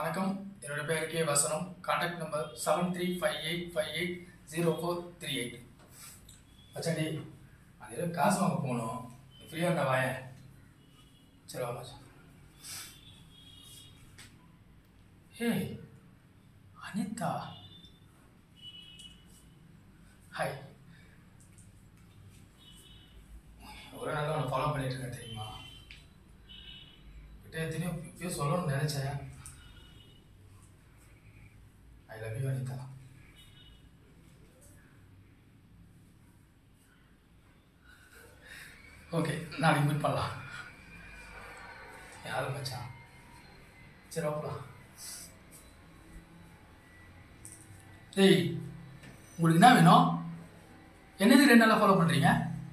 வணக்கம் என்னோட பேர் கே வசனம் contact number seven three five eight five eight zero four three eight மச்சாண்டி அது ஏதோ காசு வாங்க போகணும் ஃப்ரீயாக இருந்தா வாயேன் சரி வா மச்சான் ஹே அனிதா ஹாய் ஒரு நாள் உன்னை ஃபாலோ பண்ணிட்டு இருக்கேன் தெரியுமா கிட்ட எத்தனையோ இப்பயோ சொல்லணும்னு நினைச்சேன் I love you Anitha okay நாளைக்கு மீட் பண்ணலாம் யாரும் மச்சான் சரி ஓப்பலாம் ஏய் உங்களுக்கு என்ன வேணும் என்னது ரெண்டு நாளாக ஃபாலோ பண்ணுறீங்க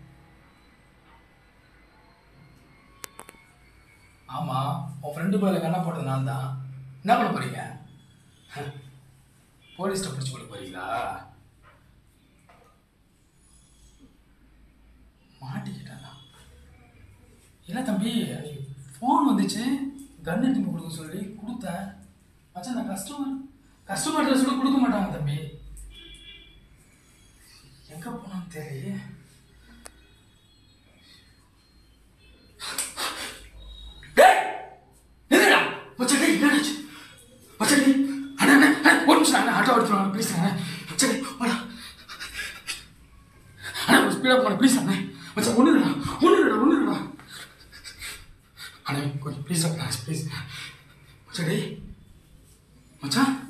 ஆமாம் உன் ஃப்ரெண்டு பேரில் கண்ணா போட்டது நான் தான் என்ன பண்ண போகிறீங்க போலீஸ்ட்ட பிடிச்சி கொடுக்க போகிறீங்களா மாட்டிக்கிட்டானா இல்லை தம்பி அன்னைக்கு ஃபோன் வந்துச்சு கன் எடுத்து கொடுக்க சொல்லி கொடுத்தேன் மச்சான் நான் கஸ்டமர் கஸ்டமர் ட்ரெஸ் கூட கொடுக்க மாட்டாங்க தம்பி எங்கே போனான்னு தெரியலையே டேய் எதுடா மச்சான் டேய் என்னாச்சு மச்சான் டேய் அண்ணா அண்ணா அண்ணா, ஒரு நிமிஷம் அண்ணா ஆட்டோ எடுத்துருவாங்க ப்ளீஸ் அண்ணா மச்சான் டேய் வாடா அண்ணா ஒரு ஸ்பீடாக போன ப்ளீஸ் அண்ணா மச்சான் ஒன்றுடா ஒன்றுடா ஒன்றுடா அண்ணா கொஞ்சம் ப்ளீஸ் அண்ணா ப்ளீஸ் மச்சான் டேய் மச்சான்